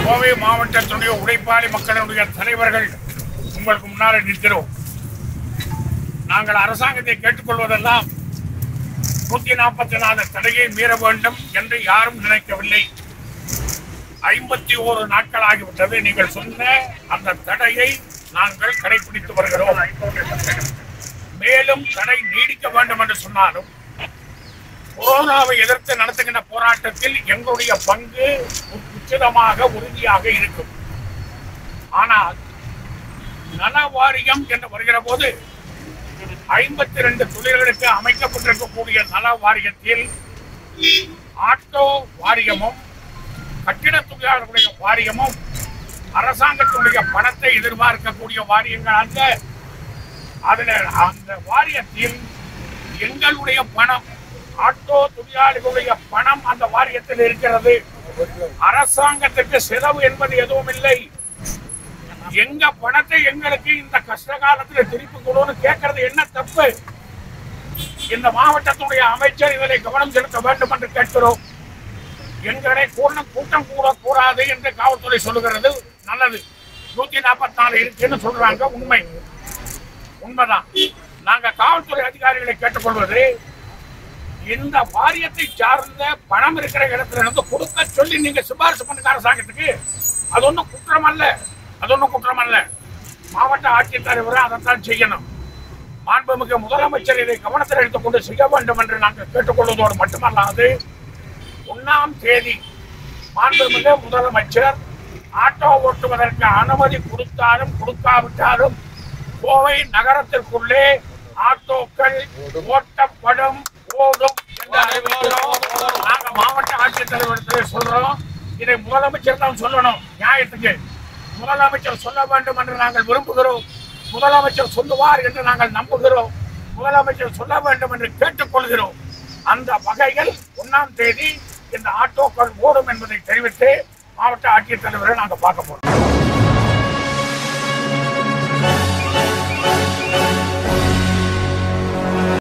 கோவை மாவட்டத்தினுடைய உழைப்பாளி மக்களுடைய தலைவர்கள் உங்களுக்கு முன்னால் நிற்கிறோம் நாங்கள் அரசாங்கத்தை கேட்டுக்கொள்வதெல்லாம் நூத்தி நாற்பத்தி நாலு தடையை மீற வேண்டும் என்று யாரும் நினைக்கவில்லை ஐம்பத்தி ஓரு நாட்கள் ஆகிவிட்டது நீங்கள் சொன்ன அந்த தடையை நாங்கள் கடைபிடித்து வருகிறோம் மேலும் தடை நீடிக்க வேண்டும் என்று சொன்னாலும் கொரோனாவை எதிர்த்து நடத்துகின்ற போராட்டத்தில் எங்களுடைய பங்கு உச்சிதமாக உறுதியாக இருக்கும் ஆனால் நல வாரியம் என்று வருகிற போது ஐம்பத்தி ரெண்டு தொழில்களுக்கு அமைக்கப்பட்டிருக்கக்கூடிய நல வாரியத்தில் ஆட்டோ வாரியமும் கட்டிட தொழிலாளர்களுடைய வாரியமும் அரசாங்கத்தினுடைய பணத்தை எதிர்பார்க்கக்கூடிய வாரியங்கள் அல்ல அதுல அந்த வாரியத்தில் எங்களுடைய பணம் ஆட்டோ தொழிலாளிகளுடைய பணம் அந்த வாரியத்தில் இருக்கிறது அரசாங்கத்திற்கு செலவு என்பது எதுவும் இல்லை எங்க பணத்தை எங்களுக்கு இந்த கஷ்ட காலத்துல திருப்பி கொடுன்னு கேட்கறது என்ன தப்பு இந்த மாவட்டத்துடைய அமைச்சர் இதில் கவனம் செலுத்த வேண்டும் என்று கேட்கிறோம் எங்களை கூட்டம் கூட்டம் கூட கூடாது என்று காவல்துறை சொல்லுகிறது நல்லது நூத்தி நாற்பத்தி நாலு இருக்குன்னு சொல்றாங்க உண்மை உண்மைதான் நாங்க காவல்துறை அதிகாரிகளை கேட்டுக்கொள்வது இந்த வாரியத்தை சார்ந்த பணம் இருக்கிற இடத்துல இருந்து கொடுக்க சொல்லி நீங்க சிபாரிசு பண்ணுங்க அரசாங்கத்துக்கு அது ஒண்ணும் குற்றம் அல்ல அது ஒண்ணும் குற்றம் அல்ல மாவட்ட ஆட்சித்தலைவர் அதைத்தான் செய்யணும் மாண்புமிகு முதலமைச்சர் இதை கவனத்தில் எடுத்துக்கொண்டு செய்ய வேண்டும் என்று நாங்கள் கேட்டுக்கொள்வதோடு மட்டுமல்லாது ஒன்னாம் தேதி மாண்புமிகு முதலமைச்சர் ஆட்டோ ஓட்டுவதற்கு அனுமதி கொடுத்தாலும் கொடுக்காவிட்டாலும் கோவை நகரத்திற்குள்ளே ஆட்டோக்கள் ஓட்டப்படும் ஓடும் என்று அறிவிக்கிறோம் நாங்க மாவட்ட ஆட்சித்தலைவரத்தில் சொல்றோம் இதை முதலமைச்சர் தான் சொல்லணும் நியாயத்துக்கு முதலமைச்சர் சொல்ல வேண்டும் என்று நாங்கள் விரும்புகிறோம் முதலமைச்சர் சொல்லுவார் என்று நாங்கள் நம்புகிறோம் முதலமைச்சர் சொல்ல வேண்டும் என்று கேட்டுக்கொள்கிறோம் அந்த வகையில் ஒன்னாம் தேதி இந்த ஆட்டோக்கள் ஓடும் என்பதை தெரிவித்து மாவட்ட ஆட்சித்தலைவரை நாங்கள் பார்க்க போறோம்